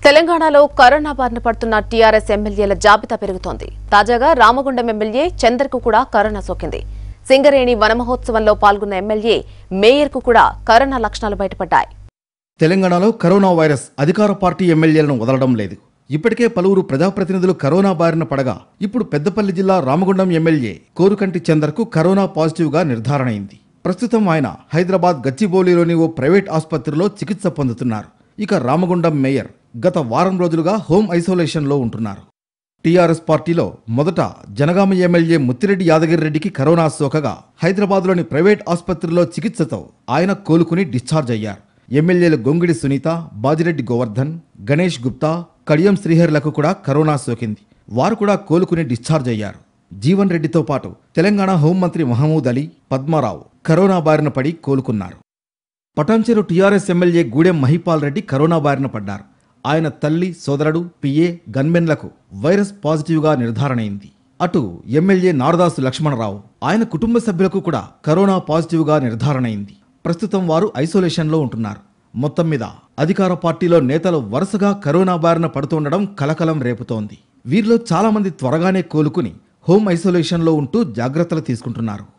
తెలంగాణలో కరోనా బారిన పడుతున్న టీఆర్ఎస్ ఎమ్మెల్యేల జాబితా పెరుగుతోంది తాజాగా రామగుండం ఎమ్మెల్యే చందర్కు కూడా కరోనా సోకింది సింగరేణి వనమహోత్సవంలో పాల్గొన్న ఎమ్మెల్యే మేయర్కు కూడా కరోనా లక్షణాలు బయటపడ్డాయి తెలంగాణలో కరోనా వైరస్ అధికార పార్టీ ఎమ్మెల్యేలను వదలడం లేదు ఇప్పటికే పలువురు ప్రజాప్రతినిధులు కరోనా బారిన పడగా ఇప్పుడు పెద్దపల్లి జిల్లా రామగుండం ఎమ్మెల్యే కోరుకంటి చందర్కు కరోనా పాజిటివ్గా నిర్ధారణ అయింది ప్రస్తుతం ఆయన హైదరాబాద్ గచ్చిబౌలిలోని ఓ ప్రైవేట్ ఆసుపత్రిలో చికిత్స పొందుతున్నారు ఇక రామగుండం మేయర్ గత వారం రోజులుగా హోమ్ ఐసోలేషన్లో ఉంటున్నారు టీఆర్ఎస్ పార్టీలో మొదట జనగామ ఎమ్మెల్యే ముత్తిరెడ్డి యాదగిరి రెడ్డికి కరోనా సోకగా హైదరాబాద్లోని ప్రైవేట్ ఆసుపత్రిలో చికిత్సతో ఆయన కోలుకుని డిశ్చార్జ్ అయ్యారు ఎమ్మెల్యేలు గొంగిడి సునీత బాజిరెడ్డి గోవర్ధన్ గణేష్ గుప్తా కడియం శ్రీహర్లకు కూడా కరోనా సోకింది వారు కూడా కోలుకుని డిశ్చార్జ్ అయ్యారు జీవన్ రెడ్డితో పాటు తెలంగాణ హోంమంత్రి మహమూద్ అలీ పద్మారావు కరోనా బారిన పడి కోలుకున్నారు Patancheru TRS MLA Gudem Mahipal Reddy corona బారిన పడ్డారు ఆయన తల్లి సోదరుడు పిఏ గన్మెన్లకు వైరస్ పాజిటివ్గా నిర్ధారణైంది అటు ఎమ్మెల్యే నారదాసు లక్ష్మణరావు ఆయన కుటుంబ సభ్యులకు కూడా కరోనా పాజిటివ్గా నిర్ధారణైంది ప్రస్తుతం వారు ఐసోలేషన్లో ఉంటున్నారు మొత్తం మీద అధికార పార్టీలో నేతలు వరుసగా కరోనా బారిన పడుతుండడం కలకలం రేపుతోంది వీరిలో చాలా మంది త్వరగానే కోలుకుని హోమ్ ఐసోలేషన్లో ఉంటూ జాగ్రత్తలు తీసుకుంటున్నారు